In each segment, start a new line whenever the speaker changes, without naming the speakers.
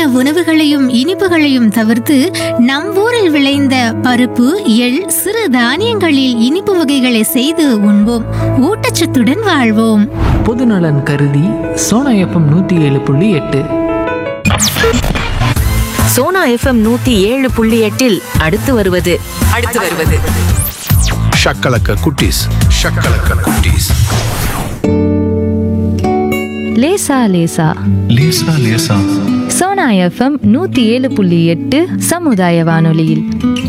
உணவுகளையும் இனிப்புகளையும் தவிர்த்து நம் ஊரில் விளைந்த பருப்பு எள் சிறு தானியங்களில் இனிப்பு வகைகளை செய்து உண்போம் ஊட்டச்சத்துடன் வாழ்வோம்
பொதுநலன் கருதி சோனா எஃப்எம் நூற்றி ஏழு புள்ளி எட்டு
சோனா எஃப்எம் நூத்தி ஏழு புள்ளி எட்டில் அடுத்து வருவது அடுத்து வருவது
ஷக்கலக்க குட்டீஸ் ஷக்கலக்க குட்டீஸ்
லேசா லேசா
லேசா லேசா
சோனா எஃப்எம் நூத்தி ஏழு புள்ளி எட்டு சமுதாய வானொலியில்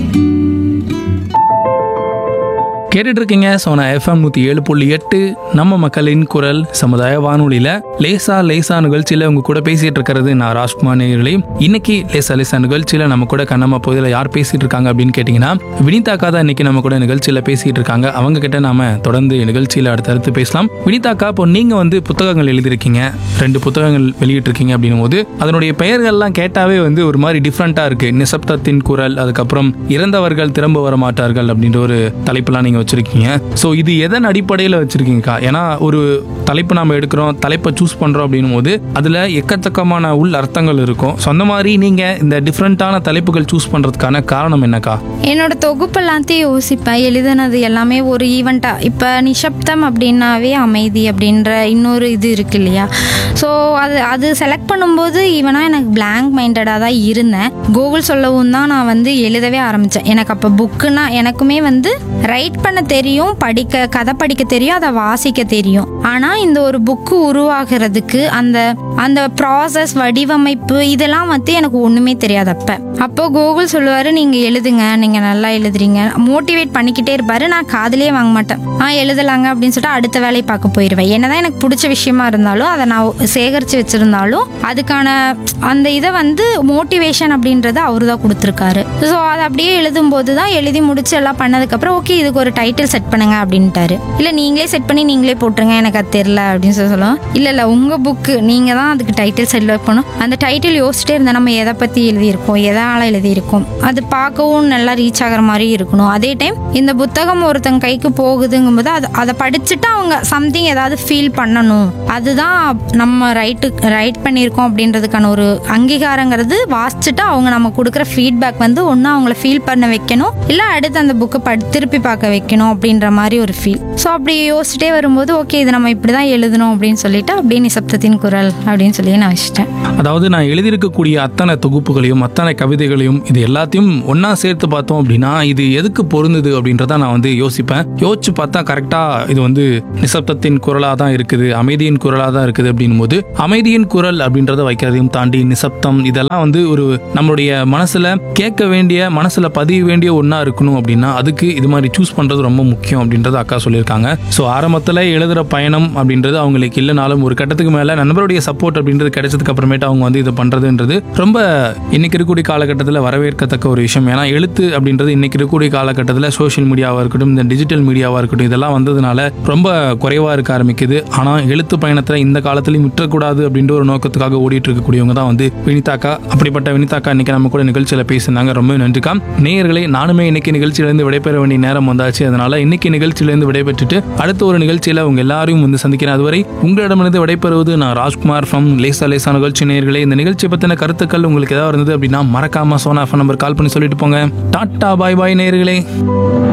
கேட்டுட்டு இருக்கீங்க சோனா எஃப்எம் நூற்றி ஏழு புள்ளி எட்டு நம்ம மக்களின் குரல் சமுதாய வானொலியில் லேசா லேசா நிகழ்ச்சியில் உங்க கூட பேசிட்டு இருக்கிறது நான் ராஜ்குமார் நேயர்களே இன்னைக்கு லேசா லேசா நிகழ்ச்சியில் நம்ம கூட கண்ணம்மா பகுதியில் யார் பேசிட்டு இருக்காங்க அப்படின்னு கேட்டிங்கன்னா வினிதாக்கா தான் இன்னைக்கு நம்ம கூட நிகழ்ச்சியில் பேசிட்டு இருக்காங்க அவங்க கிட்ட நாம தொடர்ந்து நிகழ்ச்சியில் அடுத்தடுத்து பேசலாம் வினிதாக்கா இப்போ நீங்க வந்து புத்தகங்கள் எழுதியிருக்கீங்க ரெண்டு புத்தகங்கள் வெளியிட்டிருக்கீங்க அப்படின்னும் போது அதனுடைய பெயர்கள்லாம் கேட்டாவே வந்து ஒரு மாதிரி டிஃப்ரெண்ட்டாக இருக்கு நிசப்தத்தின் குரல் அதுக்கப்புறம் இறந்தவர்கள் திரும்ப வர மாட்டார்கள் அப்படின்ற ஒரு தலைப்பெல்லாம் நீங்க வச்சிருக்கீங்க ஸோ இது எதன் அடிப்படையில் வச்சிருக்கீங்கக்கா ஏன்னா ஒரு தலைப்பு நாம எடுக்கிறோம் தலைப்பை சூஸ் பண்றோம் அப்படின்னும் போது அதுல எக்கச்சக்கமான உள் அர்த்தங்கள் இருக்கும் ஸோ அந்த மாதிரி நீங்க இந்த டிஃப்ரெண்ட்டான தலைப்புகள் சூஸ் பண்றதுக்கான காரணம் என்னக்கா
என்னோட தொகுப்பு எல்லாத்தையும் யோசிப்பேன் எழுதுனது எல்லாமே ஒரு ஈவெண்ட்டாக இப்போ நிஷப்தம் அப்படின்னாவே அமைதி அப்படின்ற இன்னொரு இது இருக்கு இல்லையா ஸோ அது அது செலக்ட் பண்ணும்போது ஈவனாக எனக்கு பிளாங்க் மைண்டடாக தான் இருந்தேன் கூகுள் சொல்லவும் தான் நான் வந்து எழுதவே ஆரம்பித்தேன் எனக்கு அப்போ புக்குனா எனக்குமே வந்து ரைட் பண்ண தெரியும் படிக்க கதை படிக்க தெரியும் அதை வாசிக்க தெரியும் ஆனால் இந்த ஒரு புக்கு உருவாகிறதுக்கு அந்த அந்த ப்ராசஸ் வடிவமைப்பு இதெல்லாம் வந்து எனக்கு ஒன்றுமே தெரியாது அப்போ அப்போ கூகுள் சொல்லுவார் நீங்கள் எழுதுங்க நீங்கள் நல்லா எழுதுறீங்க மோட்டிவேட் பண்ணிக்கிட்டே இருப்பாரு நான் காதுலயே வாங்க மாட்டேன் ஆ எழுதலாங்க அப்படின்னு சொல்லிட்டு அடுத்த வேலையை பார்க்க போயிடுவேன் என்னதான் எனக்கு பிடிச்ச விஷயமா இருந்தாலும் அதை நான் சேகரித்து வச்சிருந்தாலும் அதுக்கான அந்த இதை வந்து மோட்டிவேஷன் அப்படின்றத அவரு தான் கொடுத்துருக்காரு ஸோ அதை அப்படியே எழுதும்போது தான் எழுதி முடிச்சு எல்லாம் பண்ணதுக்கப்புறம் ஓகே இதுக்கு ஒரு டைட்டில் செட் பண்ணுங்க அப்படின்ட்டாரு இல்லை நீங்களே செட் பண்ணி நீங்களே போட்டுருங்க எனக்கு அது தெரில அப்படின்னு சொல்லி சொல்லுவோம் இல்லை இல்லை உங்கள் புக்கு நீங்கள் தான் அதுக்கு டைட்டில் செட் பண்ணணும் அந்த டைட்டில் யோசிச்சிட்டே இருந்தால் நம்ம எதை பற்றி எழுதியிருக்கோம் எதனால் எழுதியிருக்கோம் அது பார்க்கவும் நல்லா ரீச் ஆகிற மாதிரி இருக்கணும் அதே டைம் இந்த புத்தகம் ஒருத்தங்க கைக்கு போகுதுங்கும்போது அது அதை படிச்சுட்டு அவங்க சம்திங் ஏதாவது ஃபீல் பண்ணணும் அதுதான் நம்ம ரைட்டு ரைட் பண்ணியிருக்கோம் அப்படின்றதுக்கான ஒரு அங்கீகாரங்கிறது வாசிச்சுட்டு அவங்க நம்ம கொடுக்குற ஃபீட்பேக் வந்து ஒன்று அவங்கள ஃபீல் பண்ண வைக்கணும் இல்லை அடுத்து அந்த புக்கை படி திருப்பி பார்க்க வைக்கணும் அப்படின்ற மாதிரி ஒரு ஃபீல் ஸோ அப்படி யோசிச்சுட்டே வரும்போது ஓகே இது நம்ம இப்படி தான் எழுதணும் அப்படின்னு சொல்லிட்டு அப்படியே நிசப்தத்தின் குரல் அப்படின்னு சொல்லி நான் வச்சிட்டேன்
அதாவது நான் எழுதியிருக்கக்கூடிய அத்தனை தொகுப்புகளையும் அத்தனை கவிதைகளையும் இது எல்லாத்தையும் ஒண்ணா சேர்த்து பார்த்தோம் அப்படின்னா இது எதுக்கு பொருந்துது அப்படின்றத நான் வந்து யோசிப்பேன் யோசிச்சு பார்த்தா கரெக்டா இது வந்து நிசப்தத்தின் குரலா தான் இருக்குது அமைதியின் குரலா தான் இருக்குது அப்படின்னும் போது அமைதியின் குரல் அப்படின்றத வைக்கிறதையும் தாண்டி நிசப்தம் இதெல்லாம் வந்து ஒரு நம்மளுடைய மனசுல கேட்க வேண்டிய மனசுல பதிய வேண்டிய ஒண்ணா இருக்கணும் அப்படின்னா அதுக்கு இது மாதிரி சூஸ் பண்றது ரொம்ப முக்கியம் அப்படின்றத அக்கா சொல்லியிருக்காங்க ஸோ ஆரம்பத்தில் எழுதுற பயணம் அப்படின்றது அவங்களுக்கு இல்லைனாலும் ஒரு கட்டத்துக்கு மேல நண்பருடைய சப்போர்ட் அப்படின்றது கிடைச்சதுக்கு அப்புறமேட்டு அவங்க வந்து இதை பண்றதுன்றது ரொம்ப இன்னைக்கு இருக்கக்கூடிய காலகட்டத்தில் வரவேற்கத்தக்க ஒரு விஷயம் ஏன்னா எழுத்து அப்படின்றது இன்னைக்கு இருக்கக்கூடிய காலகட்டத்தில் சோஷியல் மீடியாவாக இருக்கட்டும் இந்த டிஜிட்டல் மீடியாவாக இருக்கட்டும் இதெல்லாம் வந்ததுனால ரொம்ப குறைவாக இருக்க ஆரம்பிக்குது ஆனால் எழுத்து பயணத்தில் இந்த காலத்துலையும் விட்டுறக்கூடாது அப்படின்ற ஒரு நோக்கத்துக்காக ஓடிட்டு இருக்கக்கூடியவங்க தான் வந்து வினிதாக்கா அப்படிப்பட்ட வினிதாக்கா இன்னைக்கு நம்ம கூட நிகழ்ச்சியில் பேசியிருந்தாங்க ரொம்ப நன்றிக்கா நேயர்களே நானுமே இன்னைக்கு நிகழ்ச்சியிலேருந்து விடைபெற வேண்டிய நேரம் வந்தாச்சு அதனால இன்னைக்கு நிகழ்ச்சியிலேருந்து விடைபெற்றுட்டு அடுத்த ஒரு நிகழ்ச்சியில் உங்க எல்லாரையும் வந்து சந்திக்கிறேன் அதுவரை உங்களிடமிருந்து விடைபெறுவது நான் ராஜ்குமார் ஃப்ரம் லேசா லேசா நிகழ்ச்சி நேயர்களே இந்த நிகழ்ச்சியை பற்றின கருத்துக்கள் உங்களுக்கு ஏதாவது இருந்தது அப்படின்னா மறக்காம சோனா ஃபோன் நம்பர் கால் பண்ணி சொல்லிட்டு போங்க டாட்டா பாய் பாய் நேயர்களே